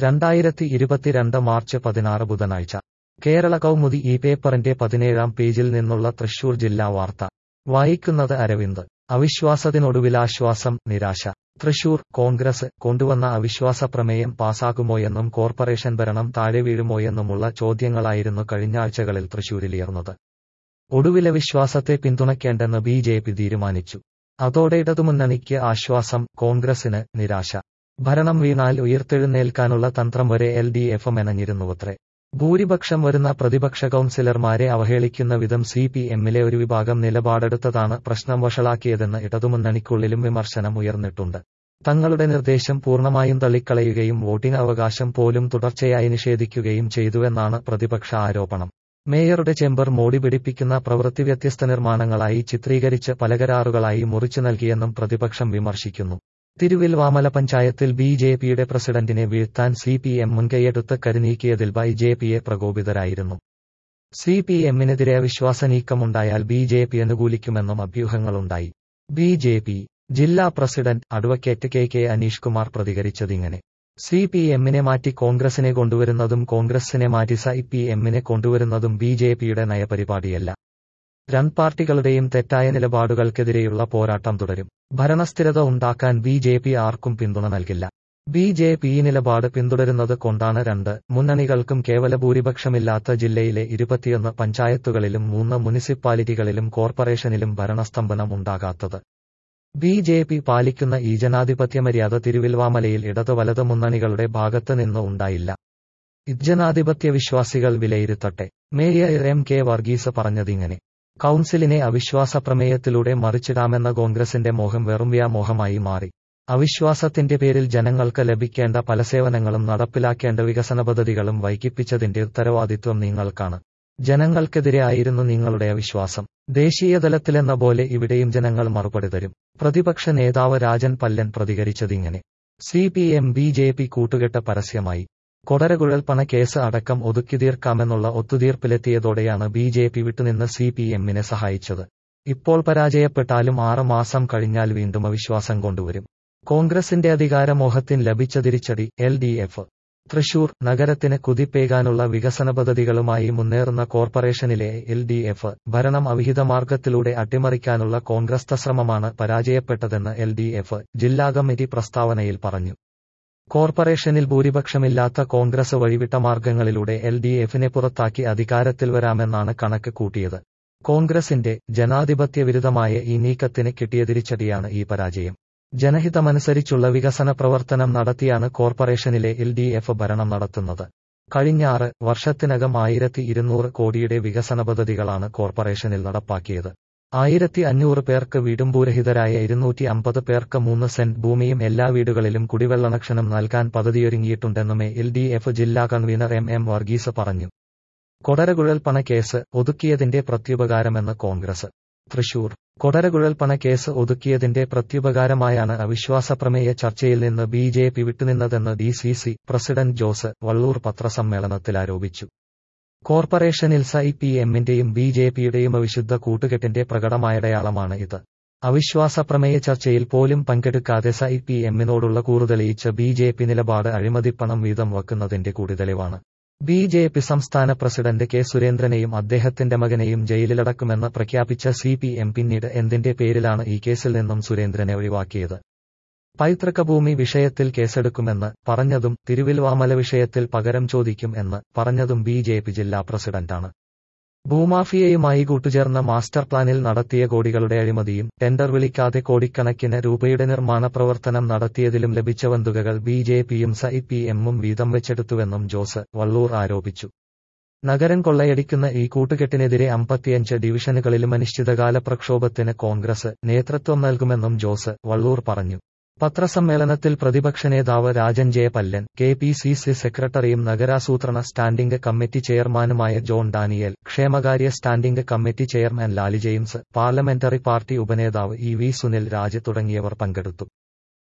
രണ്ടായിരത്തി ഇരുപത്തിരണ്ട് മാർച്ച് പതിനാറ് ബുധനാഴ്ച കേരള കൗമുദി ഈ പേപ്പറിന്റെ പതിനേഴാം പേജിൽ നിന്നുള്ള തൃശൂർ ജില്ലാ വാർത്ത വായിക്കുന്നത് അരവിന്ദ് അവിശ്വാസത്തിനൊടുവിലാശ്വാസം നിരാശ തൃശൂർ കോൺഗ്രസ് കൊണ്ടുവന്ന അവിശ്വാസ പ്രമേയം പാസാകുമോയെന്നും കോർപ്പറേഷൻ ഭരണം താഴെ വീഴുമോയെന്നുമുള്ള ചോദ്യങ്ങളായിരുന്നു കഴിഞ്ഞാഴ്ചകളിൽ തൃശൂരിലുയർന്നത് ഒടുവിലെ വിശ്വാസത്തെ പിന്തുണയ്ക്കേണ്ടെന്ന് ബി ജെ പി തീരുമാനിച്ചു അതോടെ ഇടതുമുന്നണിക്ക് ആശ്വാസം കോൺഗ്രസിന് നിരാശ ഭരണം വീണാൽ ഉയർത്തെഴുന്നേൽക്കാനുള്ള തന്ത്രം വരെ എൽ ഡി എഫ് മെനഞ്ഞിരുന്നുവത്രേ ഭൂരിപക്ഷം വരുന്ന പ്രതിപക്ഷ കൌൺസിലർമാരെ അവഹേളിക്കുന്ന വിധം സി പി എമ്മിലെ ഒരു വിഭാഗം നിലപാടെടുത്തതാണ് പ്രശ്നം വഷളാക്കിയതെന്ന് ഇടതുമുന്നണിക്കുള്ളിലും വിമർശനം ഉയർന്നിട്ടുണ്ട് തങ്ങളുടെ നിർദ്ദേശം പൂർണ്ണമായും തള്ളിക്കളയുകയും വോട്ടിംഗ് അവകാശം പോലും തുടർച്ചയായി നിഷേധിക്കുകയും ചെയ്തുവെന്നാണ് പ്രതിപക്ഷ ആരോപണം മേയറുടെ ചെമ്പർ മോടി പിടിപ്പിക്കുന്ന പ്രവൃത്തി വ്യത്യസ്ത നിർമ്മാണങ്ങളായി ചിത്രീകരിച്ച് പലകരാറുകളായി മുറിച്ചു നൽകിയെന്നും പ്രതിപക്ഷം വിമർശിക്കുന്നു തിരുവിൽവാമല പഞ്ചായത്തിൽ ബി ജെ പിയുടെ പ്രസിഡന്റിനെ വീഴ്ത്താൻ സി പി എം മുൻകൈയെടുത്ത് കരുനീക്കിയതിൽ ബൈ ജെ പിയെ പ്രകോപിതരായിരുന്നു സി പി എമ്മിനെതിരെ അവിശ്വാസ നീക്കമുണ്ടായാൽ ബി ജെ പി അനുകൂലിക്കുമെന്നും അഭ്യൂഹങ്ങളുണ്ടായി ബി ജെ പി ജില്ലാ president advocate K K Aneesh Kumar പ്രതികരിച്ചതിങ്ങനെ സി പി എമ്മിനെ മാറ്റി കോൺഗ്രസിനെ കൊണ്ടുവരുന്നതും കോൺഗ്രസിനെ മാറ്റി സി പി എമ്മിനെ കൊണ്ടുവരുന്നതും ബി ജെ പിയുടെ നയപരിപാടിയല്ല രണ്ട് പാർട്ടികളുടെയും തെറ്റായ നിലപാടുകൾക്കെതിരെയുള്ള പോരാട്ടം തുടരും ഭരണസ്ഥിരത ഉണ്ടാക്കാൻ ബി ജെ പി ആർക്കും പിന്തുണ നൽകില്ല ബി ജെ പി ഈ നിലപാട് പിന്തുടരുന്നത് കൊണ്ടാണ് രണ്ട് മുന്നണികൾക്കും കേവല ഭൂരിപക്ഷമില്ലാത്ത ജില്ലയിലെ ഇരുപത്തിയൊന്ന് പഞ്ചായത്തുകളിലും മൂന്ന് മുനിസിപ്പാലിറ്റികളിലും കോർപ്പറേഷനിലും ഭരണസ്തംഭനം ഉണ്ടാകാത്തത് ബി ജെ പി പാലിക്കുന്ന ഈ ജനാധിപത്യ മര്യാദ തിരുവിൽവാമലയിൽ ഇടത് വലത് മുന്നണികളുടെ ഭാഗത്ത് നിന്ന് ഉണ്ടായില്ല ജനാധിപത്യ വിശ്വാസികൾ വിലയിരുത്തട്ടെ മേയർ എം കെ വർഗീസ് പറഞ്ഞതിങ്ങനെ കൌൺസിലിനെ അവിശ്വാസ പ്രമേയത്തിലൂടെ മറിച്ചിടാമെന്ന കോൺഗ്രസിന്റെ മോഹം വെറും വ്യാമോഹമായി മാറി അവിശ്വാസത്തിന്റെ പേരിൽ ജനങ്ങൾക്ക് ലഭിക്കേണ്ട പല സേവനങ്ങളും നടപ്പിലാക്കേണ്ട വികസന പദ്ധതികളും വൈകിപ്പിച്ചതിന്റെ ഉത്തരവാദിത്വം നിങ്ങൾക്കാണ് ജനങ്ങൾക്കെതിരെ ആയിരുന്നു നിങ്ങളുടെ അവിശ്വാസം ദേശീയതലത്തിലെന്ന പോലെ ഇവിടെയും ജനങ്ങൾ മറുപടി തരും പ്രതിപക്ഷ നേതാവ് രാജൻ പല്ലൻ പ്രതികരിച്ചതിങ്ങനെ C P M B J P കൂട്ടുകെട്ട് പരസ്യമായി കൊടരകുഴൽ പണക്കേസ് അടക്കം ഒതുക്കി തീർക്കാമെന്നുള്ള ഒത്തുതീർപ്പിലെത്തിയതോടെയാണ് ബി ജെ പി വിട്ടുനിന്ന് സി പി എമ്മിനെ സഹായിച്ചത് ഇപ്പോൾ പരാജയപ്പെട്ടാലും ആറ് മാസം കഴിഞ്ഞാൽ വീണ്ടും അവിശ്വാസം കൊണ്ടുവരും കോൺഗ്രസിന്റെ അധികാരമോഹത്തിന് ലഭിച്ച തിരിച്ചടി എൽ ഡി എഫ് തൃശൂർ നഗരത്തിന് കുതിപ്പേകാനുള്ള വികസന പദ്ധതികളുമായി മുന്നേറുന്ന കോർപ്പറേഷനിലെ എൽ ഡി എഫ് ഭരണം അവിഹിത മാർഗത്തിലൂടെ അട്ടിമറിക്കാനുള്ള കോൺഗ്രസ് ശ്രമമാണ് പരാജയപ്പെട്ടതെന്ന് എൽ ഡി എഫ് ജില്ലാ കമ്മിറ്റി പ്രസ്താവനയിൽ പറഞ്ഞു കോർപ്പറേഷനിൽ ഭൂരിപക്ഷമില്ലാത്ത കോൺഗ്രസ് വഴിവിട്ട മാർഗങ്ങളിലൂടെ എൽ ഡി എഫിനെ പുറത്താക്കി അധികാരത്തിൽ വരാമെന്നാണ് കണക്ക് കൂട്ടിയത് കോൺഗ്രസിന്റെ ജനാധിപത്യ വിരുദ്ധമായ ഈ നീക്കത്തിന് കിട്ടിയ തിരിച്ചടിയാണ് ഈ പരാജയം ജനഹിതമനുസരിച്ചുള്ള വികസന പ്രവർത്തനം നടത്തിയാണ് കോർപ്പറേഷനിലെ എൽ ഡി എഫ് ഭരണം നടത്തുന്നത് കഴിഞ്ഞ ആറ് വർഷത്തിനകം ആയിരത്തി ഇരുന്നൂറ് കോടിയുടെ വികസന പദ്ധതികളാണ് കോർപ്പറേഷനിൽ നടപ്പാക്കിയത് ആയിരത്തി അഞ്ഞൂറ് പേർക്ക് വീടുംഭൂരഹിതരായ ഇരുന്നൂറ്റി അമ്പത് പേർക്ക് മൂന്ന് സെന്റ് ഭൂമിയും എല്ലാ വീടുകളിലും കുടിവെള്ള കണക്ഷനും നൽകാൻ പദ്ധതിയൊരുങ്ങിയിട്ടുണ്ടെന്നും എൽ ഡി എഫ് ജില്ലാ കൺവീനർ എം എം വർഗീസ് പറഞ്ഞു കൊടരകുഴൽ പണക്കേസ് ഒതുക്കിയതിന്റെ പ്രത്യുപകാരമെന്ന് കോൺഗ്രസ് തൃശൂർ കൊടരകുഴൽ പണക്കേസ് ഒതുക്കിയതിന്റെ പ്രത്യുപകാരമായാണ് അവിശ്വാസ പ്രമേയ ചർച്ചയിൽ നിന്ന് ബി ജെ പി വിട്ടുനിന്നതെന്ന് D C C president Jose Vallur പത്രസമ്മേളനത്തിൽ ആരോപിച്ചു കോർപ്പറേഷനിൽ സി പി എമ്മിന്റെയും ബി ജെ പിയുടെയും അവിശുദ്ധ കൂട്ടുകെട്ടിന്റെ പ്രകടമായടയാളമാണ് ഇത് അവിശ്വാസ പ്രമേയ ചർച്ചയിൽ പോലും പങ്കെടുക്കാതെ സി പി എമ്മിനോടുള്ള കൂറുതെളിയിച്ച ബി ജെ പി നിലപാട് അഴിമതിപ്പണം വീതം വെക്കുന്നതിന്റെ കൂടി തെളിവാണ് ബി ജെ പി സംസ്ഥാന പ്രസിഡന്റ് കെ സുരേന്ദ്രനെയും അദ്ദേഹത്തിന്റെ മകനെയും ജയിലിലടക്കുമെന്ന് പ്രഖ്യാപിച്ച സി പി എം പിന്നീട് എന്തിന്റെ പേരിലാണ് ഈ കേസിൽ നിന്നും സുരേന്ദ്രനെ ഒഴിവാക്കിയത് പൈതൃകഭൂമി വിഷയത്തിൽ കേസെടുക്കുമെന്ന് പറഞ്ഞതും തിരുവിൽവാമല വിഷയത്തിൽ പകരം ചോദിക്കും എന്ന് പറഞ്ഞതും ബി ജെ പി ജില്ലാ പ്രസിഡന്റാണ് ഭൂമാഫിയയുമായി കൂട്ടുചേർന്ന മാസ്റ്റർ പ്ലാനിൽ നടത്തിയ കോടികളുടെ അഴിമതിയും ടെൻഡർ വിളിക്കാതെ കോടിക്കണക്കിന് രൂപയുടെ നിർമ്മാണ പ്രവർത്തനം നടത്തിയതിലും ലഭിച്ച വന്തുകകൾ ബി ജെ പിയും സി പി എമ്മും വീതം വെച്ചെടുത്തുവെന്നും ജോസ് വള്ളൂർ ആരോപിച്ചു നഗരം കൊള്ളയടിക്കുന്ന ഈ കൂട്ടുകെട്ടിനെതിരെ അമ്പത്തിയഞ്ച് ഡിവിഷനുകളിലും അനിശ്ചിതകാല പ്രക്ഷോഭത്തിന് കോൺഗ്രസ് നേതൃത്വം നൽകുമെന്നും ജോസ് വള്ളൂർ പറഞ്ഞു പത്രസമ്മേളനത്തിൽ പ്രതിപക്ഷ നേതാവ് Rajan J Pallan K P C C സെക്രട്ടറിയും നഗരാസൂത്രണ സ്റ്റാൻഡിംഗ് കമ്മിറ്റി ചെയർമാനുമായ ജോൺ ഡാനിയൽ ക്ഷേമകാര്യ standing committee chairman Lali James parliamentary party ഉപനേതാവ് ഇ വി സുനിൽ രാജ് തുടങ്ങിയവർ പങ്കെടുത്തു